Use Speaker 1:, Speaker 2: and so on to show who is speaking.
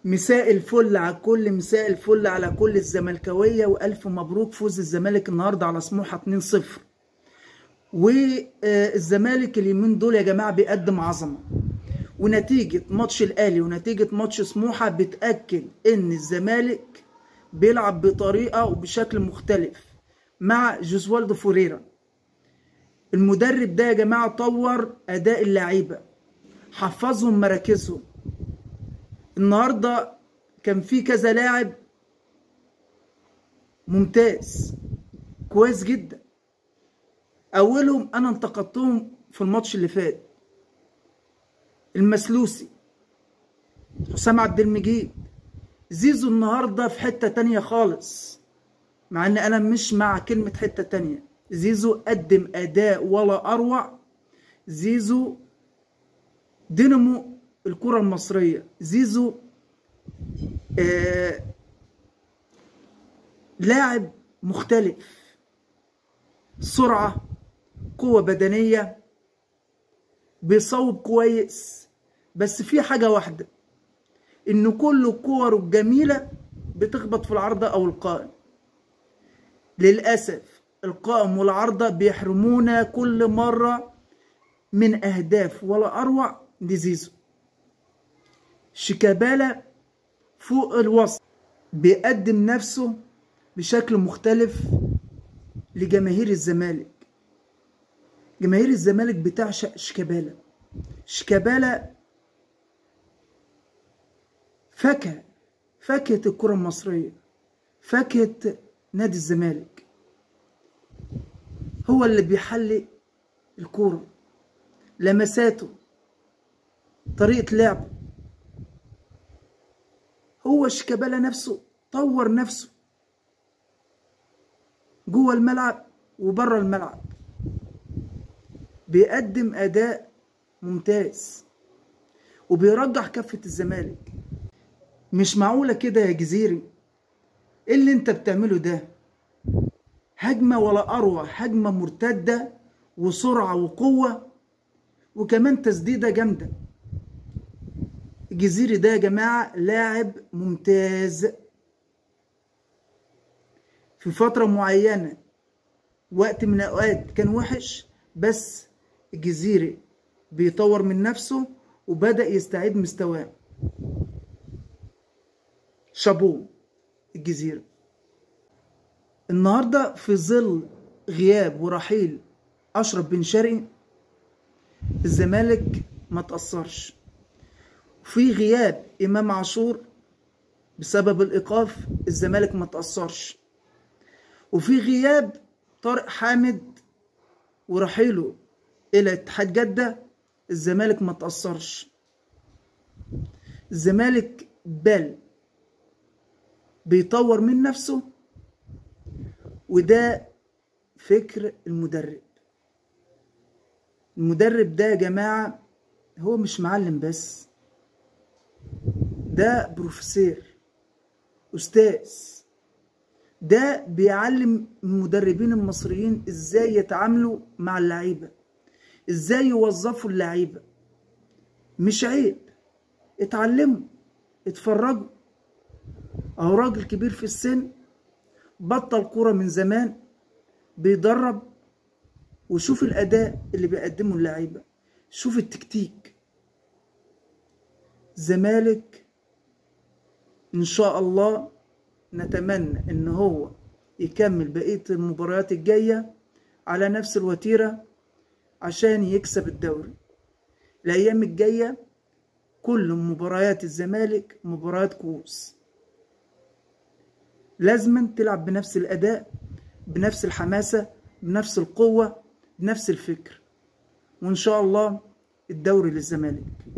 Speaker 1: مساء الفل على كل مساء الفل على كل الزملكاويه والف مبروك فوز الزمالك النهارده على سموحه 2-0 والزمالك اليومين دول يا جماعه بيقدم عظمه ونتيجه ماتش الاهلي ونتيجه ماتش سموحه بتاكد ان الزمالك بيلعب بطريقه وبشكل مختلف مع جوزوالدو فوريرا المدرب ده يا جماعه طور اداء اللعيبه حفظهم مراكزهم النهارده كان في كذا لاعب ممتاز كويس جدا اولهم انا انتقدتهم في الماتش اللي فات المسلوسي حسام عبد المجيد زيزو النهارده في حته تانية خالص مع ان انا مش مع كلمه حته تانية زيزو قدم اداء ولا اروع زيزو دينامو الكرة المصرية زيزو آه لاعب مختلف سرعة قوة بدنية بيصوب كويس بس في حاجة واحدة ان كل الكور الجميلة بتخبط في العارضة او القائم للأسف القائم والعارضة بيحرمونا كل مرة من أهداف ولا أروع لزيزو شيكابالا فوق الوسط بيقدم نفسه بشكل مختلف لجماهير الزمالك جماهير الزمالك بتعشق شيكابالا شيكابالا فاكهة فاكهة الكرة المصرية فاكهة نادي الزمالك هو اللي بيحلي الكورة لمساته طريقة لعبه هو شيكابالا نفسه طور نفسه جوه الملعب وبره الملعب بيقدم اداء ممتاز وبيرجح كفة الزمالك مش معقولة كده يا جزيري ايه اللي انت بتعمله ده هجمة ولا اروع هجمة مرتدة وسرعة وقوة وكمان تسديدة جامدة الجزيري ده يا جماعة لاعب ممتاز في فترة معينة وقت من الأوقات كان وحش بس الجزيري بيطور من نفسه وبدأ يستعيد مستواه شابوه الجزيرة النهاردة في ظل غياب ورحيل أشرف بن شرقي الزمالك ما تأثرش في غياب امام عاشور بسبب الايقاف الزمالك ما تاثرش وفي غياب طارق حامد ورحيله الى اتحاد جده الزمالك ما تاثرش الزمالك بل بيطور من نفسه وده فكر المدرب المدرب ده يا جماعه هو مش معلم بس ده بروفيسور استاذ ده بيعلم المدربين المصريين ازاي يتعاملوا مع اللعيبه ازاي يوظفوا اللعيبه مش عيب اتعلموا اتفرجوا اهو راجل كبير في السن بطل كوره من زمان بيدرب وشوف الاداء اللي بيقدمه اللعيبه شوف التكتيك زمالك ان شاء الله نتمنى ان هو يكمل بقية المباريات الجاية على نفس الوتيرة عشان يكسب الدوري الايام الجاية كل مباريات الزمالك مباريات كؤوس لازما تلعب بنفس الاداء بنفس الحماسة بنفس القوة بنفس الفكر وان شاء الله الدوري للزمالك